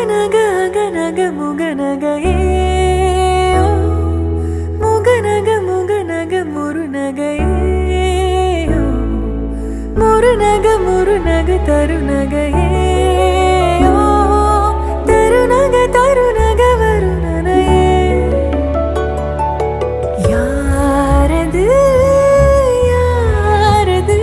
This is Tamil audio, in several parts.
முகநக அகநக முகநகையே ஓ, முகநக முகநக முருநகையே ஓ, முருநக முருநக தருநகையே ஓ, தருநக தருநக வருணனையே யாரது யாரது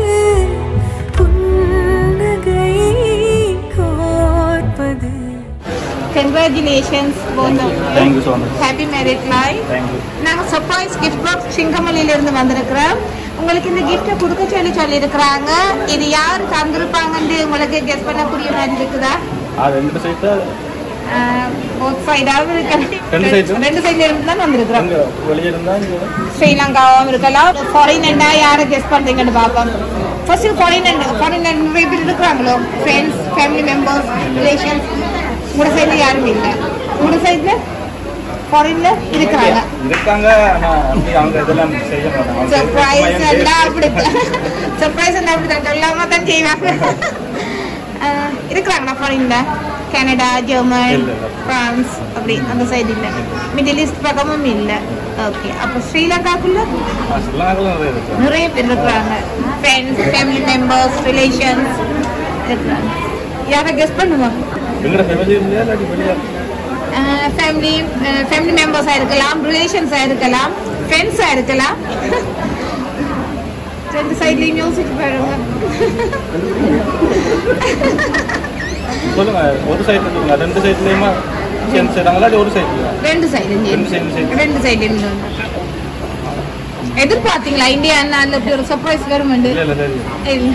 புன்னகை கோர்ப்பது கங்க்ராச்சுலேஷன்ஸ் போந்தோம் thank you so much happy married life thank you நாங்கள் சர்ப்ரைஸ் கிஃப்ட் பாக்ஸ் சிங்கமல்லியில இருந்து வந்திருக்கிறோம் உங்களுக்கு இந்த கிஃப்ட்டை கொடுக்க சொல்லி சொல்லியிருக்கிறாங்க இது யார் தந்திருப்பாங்கன்னு உங்களுக்கு கெஸ் பண்ணக்கூடிய மாதிரி இருக்குதா அது ரெண்டு சைட்டு போத் சைடாகவும் இருக்கலாம் ரெண்டு side உம்? ரெண்டு சைட்ல இருந்து தான் வந்திருக்கிறோம் அங்கே வெளியே இருந்தால் இங்கே ஸ்ரீலங்காவும் இருக்கலாம் ஃபாரினண்டா யாரை கெஸ் பண்றீங்கன்னு பார்ப்போம் ஃபர்ஸ்ட் ஃபாரின் ஃபாரின் நிறைய பேர் இருக்கிறாங்களோ ஃப்ரெண்ட்ஸ் ஃபேமிலி மெம்பர்ஸ் ரிலேஷன்ஸ் உங்களோட சைடுல யாரும் இல்லை உங்களோட சைடுல ஃபாரின்ல இருக்கிறாங்க இருக்காங்க ஆனால் அப்படி அவங்க இதெல்லாம் செய்ய மாட்டாங்க அவங்க சர்ப்ரைஸ் பையன் எல்லாம் அப்படி சர்ப்ரைஸ் எல்லாம் அப்படி தான் சொல்லாம தான் செய்வாங்க அஹ், இருக்கிறாங்களா ஃபாரின்ல கனடா ஜெர்மன் இல்ல, இல்ல. பிரான்ஸ் அப்படி அந்த சைடு இல்ல மிடில் ஈஸ்ட் பக்கமும் இல்ல ஓகே அப்போ ஸ்ரீலங்காக்குள்ள ஆ, ஸ்ரீலங்காவில் நிறைய இருக்கு நிறைய பேர் இருக்கிறாங்க ஃப்ரெண்ட்ஸ் ஃபேமிலி மெம்பர்ஸ் ரிலேஷன்ஸ் இருக்கிறாங்க யாரை கெஸ் பண்ணுவோம் எங்களோட ஃபேமிலி இல்லையா இல்லாட்டி வெளியே ஃபேமிலி ஃபேமிலி மெம்பர்ஸாக இருக்கலாம் ரிலேஷன்ஸாக இருக்கலாம் ஃப்ரெண்ட்ஸாக இருக்கலாம் ரெண்டு சைட்லையும் யோசிச்சு பாருங்க சொல்லுங்க ஒரு சைடு சொல்லுங்க ரெண்டு சைட்லேயுமா சேர்ந்து செய்கிறாங்களா இல்லை ஒரு சைட்லையா ரெண்டு சைடும் ரெண்டு side, side. ரெண்டு சைட்லையும் எதிர்பார்த்தீங்களா இந்தியா அண்ணா அந்த இப்படி ஒரு சர்ப்ரைஸ் கவர்மெண்ட் இல்லை இல்லை சரி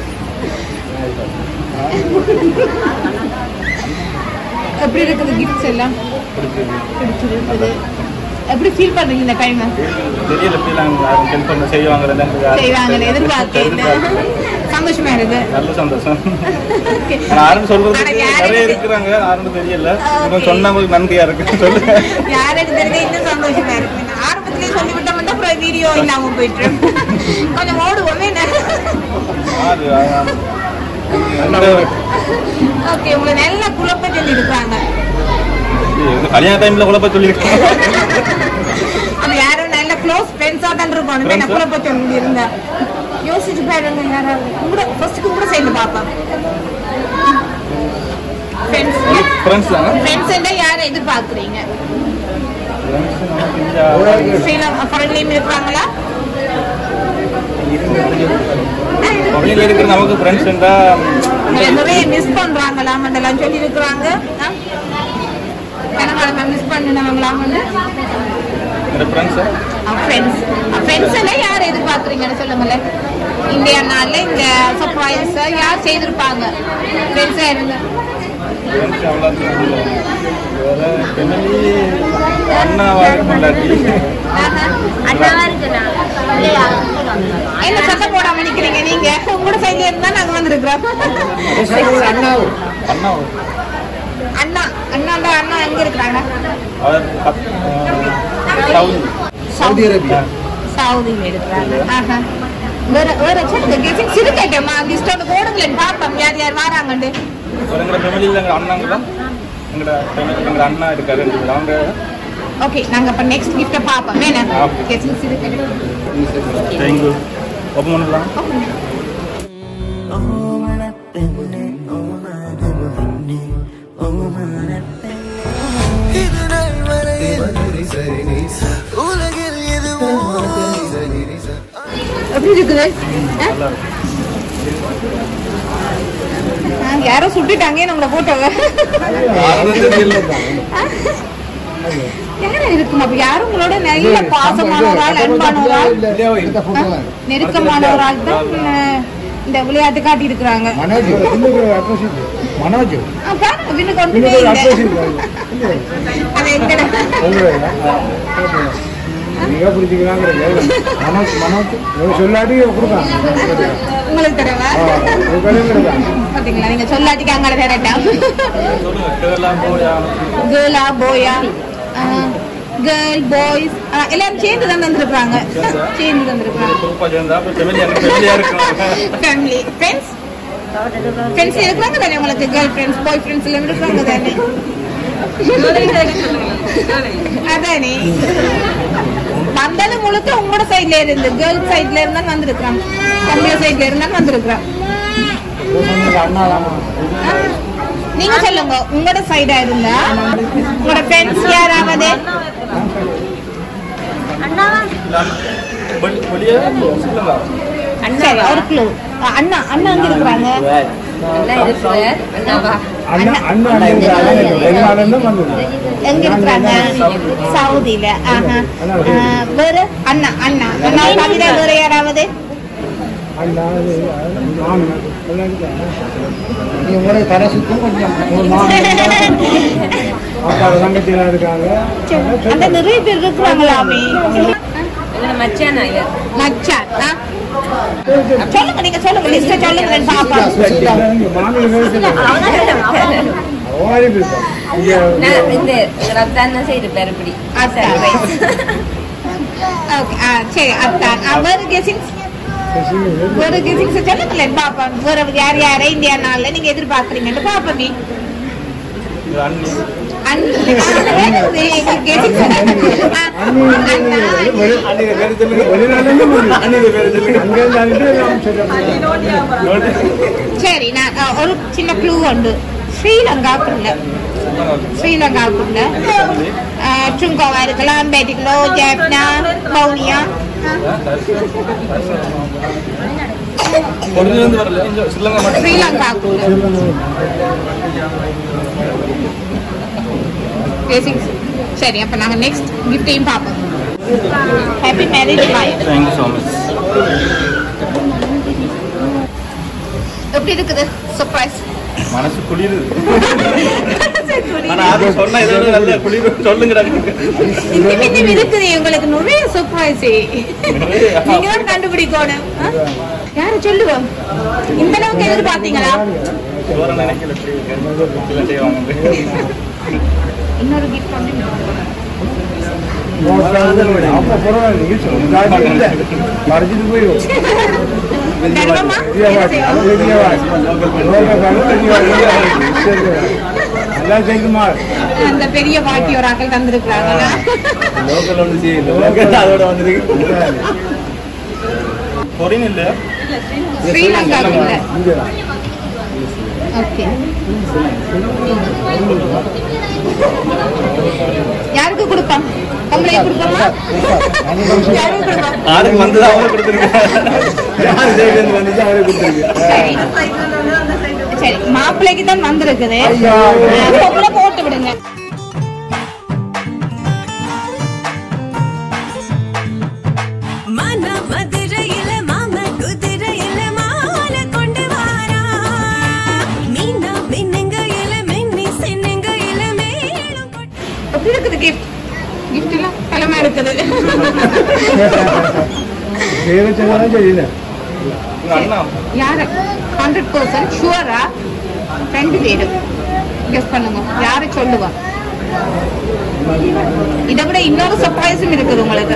எப்படி இருக்குது கிஃப்ட்ஸ் எல்லாம் பிடிச்சிருக்கு பிடிச்சிருக்குது எப்படி ஃபீல் பண்றீங்க இந்த டைம் தெரியல எப்படி நாங்கள் யாரும் ஹெல்ப் பண்ண செய்வாங்க செய்வாங்கன்னு எதிர்பார்த்தேன் சந்தோஷமா இருக்கு நல்ல சந்தோஷம் Okay. ஆனா யாரும் சொல்றது ஆனா யாருக்கு- நிறைய இருக்கிறாங்க யாரும் தெரியல இன்னும் Okay. சொன்னவங்களுக்கு நன்றியா இருக்கு சொல்லுங்க யாருக்கு தெரிஞ்ச இன்னும் சந்தோஷமா இருக்கு நான் ஆரம்பத்திலே சொல்லிவிட்டோம்னா அப்புறம் வீடியோ இல்லாம போயிட்டு கொஞ்சம் ஓடுவோமே யாரு, அதான். அந்த- ஓகே உங்களை நல்ல குழப்பம் சொல்லி இருக்காங்க இது கல்யாண டைம்ல குழப்ப சொல்லியிருக்கேன் அது யாரும் நல்ல க்ளோஸ் ஃப்ரெண்ட்ஸா தான் இருக்கும் அந்த Friends ஆ? குழப்பம் சொல்லி இருந்தா யோசிச்சு பாருங்க யாராவது உங்களோட ஃபர்ஸ்ட் உங்களோட சைடு பாப்போம் ஃப்ரெண்ட்ஸ் ஃப்ரெண்ட்ஸ் தானே ஃப்ரெண்ட்ஸ் யாரை எதிர்பார்க்குறீங்க ஃப்ரெண்ட்ஸ் நமக்கு இங்க ஸ்ரீலங்கா ஃபாரின்லேயும் இருக்கிறாங்களா பகுதியில் இருக்கிற நமக்கு ஃப்ரெண்ட்ஸ் இருந்தா உங்களை நிறைய மிஸ் பண்றாங்களாம் அதெல்லாம் சொல்லி இருக்கிறாங்க கனகாலமா மிஸ் பண்ணினவங்களாம் இந்த ஃப்ரெண்ட்ஸ் ஃப்ரெண்ட்ஸ் ஃப்ரெண்ட்ஸ் எல்லாம் யார் எதிர்பார்க்குறீங்கன்னு சொல்லுங்களேன் இந்தியா நாளில் இந்த சர்ப்ரைஸ் யார் செய்திருப்பாங்க ஃப்ரெண்ட்ஸாக இருங்க ஃப்ரெண்ட்ஸ் அவ்வளோ வேற ஃபேமிலி அண்ணாவா இல்லாட்டி அண்ணாவா இருக்குண்ணா என்ன சத்தம் போடாம நிக்கிறீங்க நீங்க உங்களோட சைட்ல இருந்தா நாங்க வந்திருக்கிறோம் அண்ணா அண்ணா அண்ணா தான் அண்ணா எங்க இருக்கிறாங்க அவர் பத்- சவுதி சவுதி அரேபியா சவுதியில இருக்கிறாங்க ஆஹா. வேற வேற சொல்லுங்க கிஃப்ட் இருக்கட்டேம்மா லிஸ்டோட போடுங்களேன் பார்ப்போம் யார் யார் வராங்கண்டு ஒரு எங்களோட ஃபேமிலியில் எங்கள் அண்ணாங்களா எங்களோட ஃபேமிலி எங்களோட அண்ணா இருக்காரு ரெண்டு பேர். அவங்க ஓகே நாங்க அப்ப நெக்ஸ்ட் கிஃப்ட பார்ப்போம் வேணும் Okay. கெஸ்டிங்ஸ் இருக்கட்டும் தேங்க்யூ ஓப்பன் பண்ணலாம் எப்படி இருக்குது ஆ? நல்லா இருக்கு ஆ, யாரோ சுட்டுட்டாங்க நம்மள போட்டோங்க யாரும் இருக்கும் அப்ப யாரும் உங்களோட நல்ல பாசமான ஒரு ஆள் அன்பான ஒரு ஆள் ஆ? நெருக்கமான ஒரு ஆள் தான் அஹ், இந்த விளையாட்டு காட்டி இருக்கிறாங்க மனோஜ் மனோஜ் பாருங்க பின்னுக்கு ஒன்றுமே இல்லை அது எங்கடா நீங்க பிடிச்சிக்கலாங்கிறீங்க மனோஜ் மனோஜ் இவங்க சொல்லாட்டி கொடுக்காங்க உங்களுக்கு தரவா பாத்தீங்களா நீங்க சொல்லாட்டிக்கு அங்கே தரட்டா சொல்லுங்க கேரளா போயா கேர்ளா போயா கேர்ள் பாய்ஸ் எல்லாரும் சேர்ந்து தான் தந்துருக்காங்க சேர்ந்து தந்துருக்காங்க குரூப்பாக சேர்ந்தா அப்புறம் ஃபேமிலி எங்கள் ஃபேமிலியாக இருக்கணும் ஃபேமிலி ஃப்ரெண்ட்ஸ் ஃப்ரெண்ட்ஸ் இருக்கிறாங்க தானே உங்களுக்கு கேர்ள் ஃப்ரெண்ட்ஸ் பாய் ஃப்ரெண்ட்ஸ் எல்லாம் இருக்கிறாங்க தானே அதானே வந்தது முழுக்க உங்களோட சைட்ல இருந்து கேர்ள்ஸ் சைட்ல இருந்தா வந்திருக்கிறான் பொம்பளை சைட்ல இருந்தா வந்திருக்கிறான் ஆ? நீங்க சொல்லுங்க உங்களோட சைடா இருந்தா உங்களோட ஃப்ரெண்ட்ஸ் யாராவது வெளி- வெளியே சொல்லுங்க சரி ஒரு க்ளூ அண்ணா அண்ணா அங்க இருக்கிறாங்க அண்ணா அண்ணா வெளிநாடுல வந்தது எங்க இருக்கிறாங்க சவுதியில ஆஹா ஆ, வேற அண்ணா அண்ணா அண்ணா தவிர வேற யாராவது அண்ணா அது மாமன் எல்லாம் இருக்காங்க இவங்களோட தலை சுத்தம் கொஞ்சம் ஒரு மாமன் அப்பா தங்கச்சியெல்லாம் இருக்காங்க அந்த நிறைய பேர் இருக்கிறாங்களாமே மச்சான் ஐயா மச்சான் ஆ? சொல்லுங்க நீங்க சொல்லுங்க லிஸ்ட சொல்லுங்க நான் பாப்போம் ஓடி போயிருக்கோம் இங்க நான் இந்த ரத்தான் தான் செய்து பேர் இப்படி அத்தான் ஓகே ஆ சரி அத்தான் ஆ, வேற கெசிங்ஸ் வேற கெசிங்ஸ் சொல்லுங்களேன் பாப்போம் வேற யார் யாரை இந்தியா நாள்ல நீங்க எதிர்பார்க்கறீங்கன்னு பாப்போமே இது அண்ணி சரி நான் அ, ஒரு சின்ன க்ளூ உண்டு ஸ்ரீலங்காக்குள்ள ஸ்ரீலங்காக்குள்ள ட்ருங்கோவா இருக்கலாம் பேட்டிகளோ ஜெப்னா மௌனியா ஒரிஜினல் வரல இங்க ஸ்ரீலங்கா மட்டும் ஸ்ரீலங்காக்குள்ள பேசிக்ஸ் சரி அப்ப நாங்க நெக்ஸ்ட் கிஃப்டையும் பார்ப்போம் happy marriage bye thank you so much எப்படி இருக்குது சர்ப்ரைஸ் மனசு குளிருது ஆனா அது சொன்னா இதோட நல்ல குளிர் சொல்லுங்கடா இன்னும் இன்னும் இருக்குது உங்களுக்கு நிறைய சர்ப்ரைஸ் நீங்க தான் கண்டுபிடிக்கணும் ஆ? யாரு சொல்லுவோம் இந்த அளவுக்கு எதிர்பார்த்தீங்களா சோற நினைக்கல இல்லாட்டி வாங்க இன்னொரு கிஃப்ட் வந்து மறைச்சிட்டு போயிடும் தர்மமா எல்லாம் செய்யுமா அந்த பெரிய பாட்டி ஒரு ஆக்கள் தந்திருக்கிறாங்களா லோக்கல் ஒன்று செய்யல அதோட வந்துருக்கு பொரின் இல்லையா ஸ்ரீலங்காக்குள்ள ஓகே யாருக்கு கொடுப்போம் பொம்பளை கொடுப்போமா யாருக்கு கொடுப்போம் ஆளுக்கு வந்தது அவரை கொடுத்துருக்கேன் யார் தேடி வந்துச்சு அவரே கொடுத்துருக்கு சரி சரி மாப்பிள்ளைக்கு தான் வந்திருக்குது பொம்பளை போட்டு விடுங்க மன மதுரையில மாம குதிரையில மாலை கொண்டு வாரா மீனா மின்னுங்கையில மின்னி சின்னுங்கையில மேலும் கொண்டு எப்படி இருக்குது கிஃப்ட் கிஃப்ட் எல்லாம் தலைமை இருக்குது வேறு செய்யலாம் செய்யல உங்க அண்ணா யாரு ஹண்ட்ரட் பர்சன்ட் ஷுவரா ரெண்டு பேரும் கெஸ் பண்ணுங்க யாரு சொல்லுவா இதை விட இன்னொரு சர்ப்ரைஸும் இருக்குது உங்களுக்கு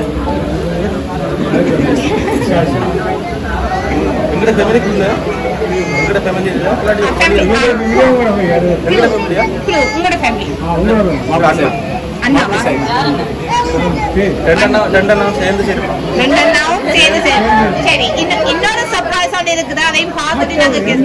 எங்கட ஃபேமிலிக்கு இல்ல எங்கட ஃபேமிலி இல்ல இல்லாட்டி Family. எங்கட ஃபேமிலியா Clue, உங்களோட ஃபேமிலி உங்க அண்ணா அண்ணாவா ரெண்டு அண்ணா ரெண்டு அண்ணா சேர்ந்து செய்யணும் ரெண்டு அண்ணாவும் சேர்ந்து சேர்ந்து சரி இன்னும் இன்னொரு சர்ப்ரைஸ் ஒன்று இருக்குது அதையும் பார்த்துட்டு நாங்க guess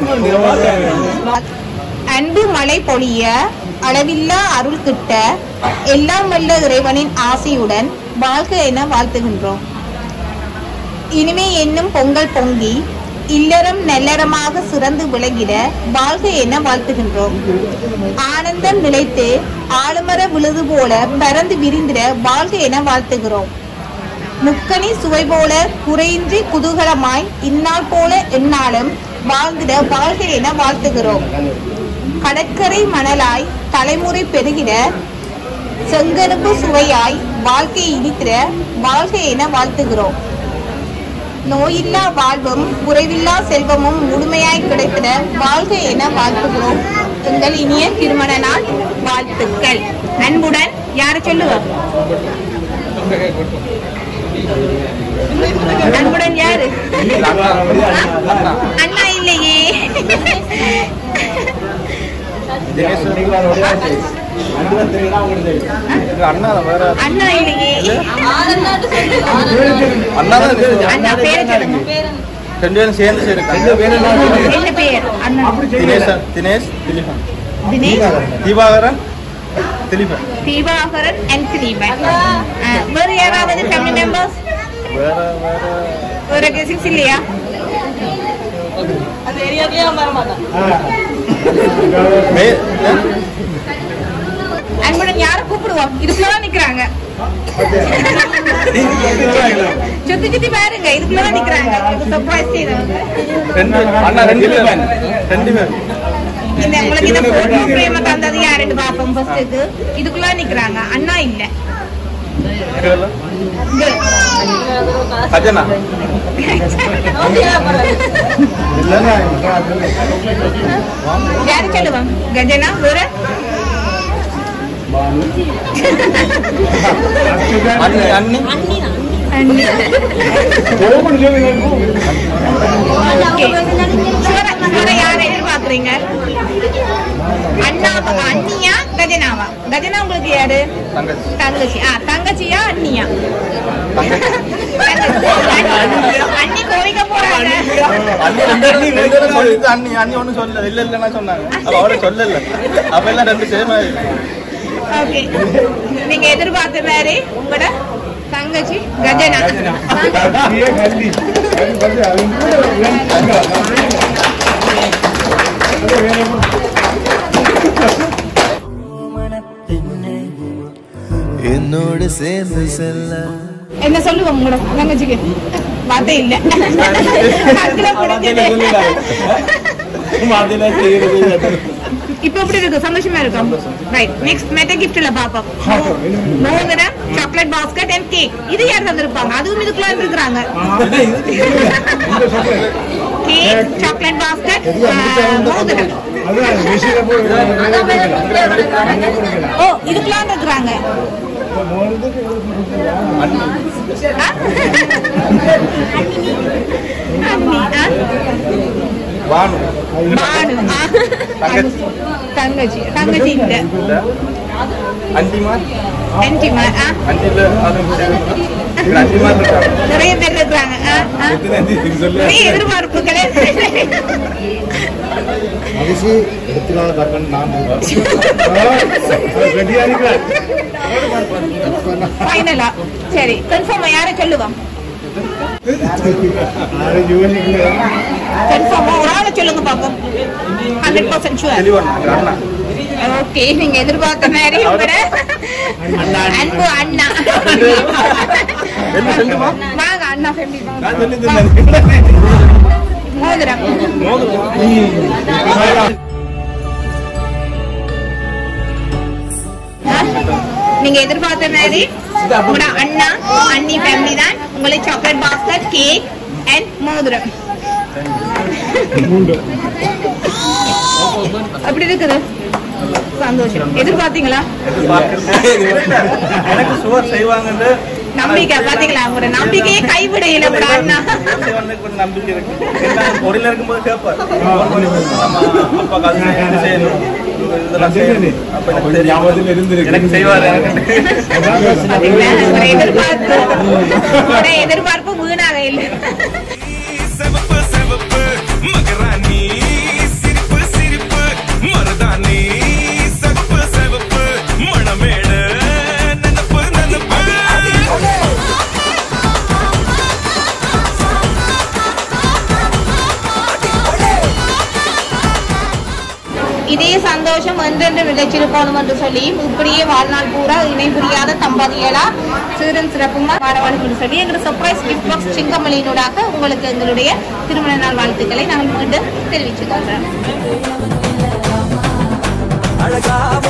அன்பு மழை பொழிய அளவில்லா அருள் கிட்ட எல்லாம் வல்ல இறைவனின் ஆசையுடன் வாழ்க என வாழ்த்துகின்றோம் இனிமே என்னும் பொங்கல் பொங்கி இல்லறம் நல்லறமாக சிறந்து விளங்கிட வாழ்க என வாழ்த்துகின்றோம் ஆனந்தம் நிலைத்து ஆளுமர விழுது போல பறந்து விரிந்திட வாழ்க என வாழ்த்துகிறோம் முக்கணி சுவை போல குறையின்றி குதூகலமாய் இந்நாள் போல எந்நாளும் வாழ்ந்திட வாழ்க என வாழ்த்துகிறோம் கடற்கரை மணலாய் தலைமுறை பெருகிட செங்கருப்பு சுவையாய் வாழ்க்கை இனித்திட வாழ்க என வாழ்த்துகிறோம் நோயில்லா வாழ்வும் குறைவில்லா செல்வமும் முழுமையாய் கிடைத்திட வாழ்க என வாழ்த்துகிறோம் எங்கள் இனிய திருமண நாள் வாழ்த்துக்கள் அன்புடன் யாரை சொல்லுவோம் அன்புடன் யாரு அண்ணா இல்லையே எங்க அண்ணா தான் வேற அண்ணா இல்லையே அண்ணா தான் இருக்கு. அண்ணா பேரை சொல்லுங்க ரெண்டு பேரும் சேர்ந்து செய்யிருக்காங்க என்ன பேர் அண்ணா தினேஷ் தினேஷ் திலீபன் தினேஷ் தீபாகரன் திலீபன் தீபாகரன் அண்ட் திலீபன் வேறு யாராவது ஃபேமிலி மெம்பர்ஸ் வேற வேற வேற கெசிங்ஸ் இல்லையா மே அன்புடன் யாரை கூப்பிடுவோம் இதுக்குள்ளதான் நிக்கிறாங்க சுத்தி சுத்தி பாருங்க இதுக்குள்ளதான் நிக்கிறாங்க சர்ப்ரைஸ் செய்யறவங்க ரெண்டு அண்ணா ரெண்டு பேர் ரெண்டு பேர் இந்த உங்களுக்கு இந்த போட்டோ பிரேம தந்தது யாருன்னு பாப்போம் ஃபர்ஸ்ட்டுக்கு இதுக்குள்ள நிக்கிறாங்க அண்ணா இல்ல கேரளா இங்க. கஜனா யாரு சொல்லுவோம் கஜனா வேற அண்ணி அண்ணி ஓகே சூர சூர யாரை எதிர்பார்க்குறீங்க அண்ணா அண்ணியா கஜனாவா கஜனா உங்களுக்கு யாரு தங்கச்சி தங்கச்சி ஆ தங்கச்சியா அண்ணியா தங்கச்சி அண்ணி கோவிக்க போறாங்க அண்ணி ரெண்டு அண்ணி ரெண்டு பேரும் சொல்லிட்டு அண்ணி அண்ணி ஒன்றும் சொல்லல இல்ல இல்லைன்னா சொன்னாங்க அப்ப அவரை சொல்லல அப்ப எல்லாம் ரெண்டு சேம் ஓகே நீங்க எதிர்பார்த்த மாதிரி உங்களோட தங்கச்சி கஜனா என்னோடு சேர்ந்து செல்ல என்ன சொல்லுவோம் உங்களோட தங்கச்சிக்கு வார்த்தை இல்ல அதுல முடிஞ்சது. இப்ப எப்படி இருக்கு சந்தோஷமா இருக்கும் ரைட் நெக்ஸ்ட் மெட்ட கிஃப்ட்ல பாப்போம் மோதிரம் சாக்லேட் பாஸ்கெட் அண்ட் கேக் இது யார் தந்திருப்பாங்க அதுவும் இதுக்குள்ள இருக்கிறாங்க கேக் சாக்லேட் பாஸ்கெட் மோதிரம் ஓ இதுக்குள்ள இருக்கிறாங்க ஆ? அண்ணி, ஆ? வானு பானு, ஆ? தங்கச்சி. தங்கச்சி தங்கச்சி இல்ல இல்ல அண்டிமா ஆன்டிமா ஆ அண்டில அதுவும் சேர்ந்து அண்டிமா இருக்காங்க நிறைய பேர் இருக்கிறாங்க ஆ, ஆ. நிறைய எதிர்பார்ப்புகளே அரிசி எடுத்துனால பார்க்கணும் நான் ரெடியா இருக்கிறேன் ஃபைனலா சரி கன்ஃபார்மா யாரை சொல்லுவோம் யாரும் யோசிக்கல கன்ஃபார்மா ஒரு ஆளை சொல்லுங்க பாப்போம் ஹண்ட்ரட் பர்சன்ட் ஷுவர் தெளிவான அண்ணா ஓகே நீங்க எதிர்பார்த்த மாதிரி விட அன்பு அண்ணா என்ன செல்லுமா வாங்க அண்ணா ஃபேமிலி நான் சொல்லி மோதிரம் நீங்க எதிர்பார்த்த மாதிரி உங்களோட அண்ணா அண்ணி ஃபேமிலி தான் உங்களுக்கு சாக்லேட் பாஸ்கெட் கேக் அண்ட் மோதிரம் அப்படி இருக்குது சந்தோஷம் எதிர்பார்த்தீங்களா எனக்கு சுவர் செய்வாங்கன்னு நம்பிக்கை பாத்தீங்களா உங்களோட நம்பிக்கையே கைவிடையில உங்களோட அண்ணா செய்வாங்கன்னு கொஞ்சம் நம்பிக்கை இருக்கு ஏன்னா பொருள் இருக்கும்போது கேட்பார் நம்ம அப்பா காசு என்ன செய்யணும் இதெல்லாம் செய்யணும் அப்ப எனக்கு தெரியும். எனக்கு செய்வார் எனக்கு பாத்தீங்களா? உங்களோட எதிர்பார்ப்பு உங்களோட எதிர்பார்ப்பு வீணாக இல்லை செவப்பு செவப்பு மகராணி சிரிப்பு சிரிப்பு மருதாணி செவப்பு செவப்பு மணமேடு நினப்பு நினப்பு இதே சந்தோஷம் என்றென்று நிலைச்சிருக்கணும் என்று சொல்லி இப்படியே வாழ்நாள் பூரா இணை புரியாத தம்பதிகளா சீரன் சிறப்புமா வாழ வேண்டும் என்று சொல்லி எங்களோட சர்ப்ரைஸ் கிஃப்ட் பாக்ஸ் சிங்கமலியினூடாக உங்களுக்கு எங்களுடைய திருமண நாள் வாழ்த்துக்களை நாங்கள் மீண்டும் தெரிவிச்சுக்கிறோம் அழகாக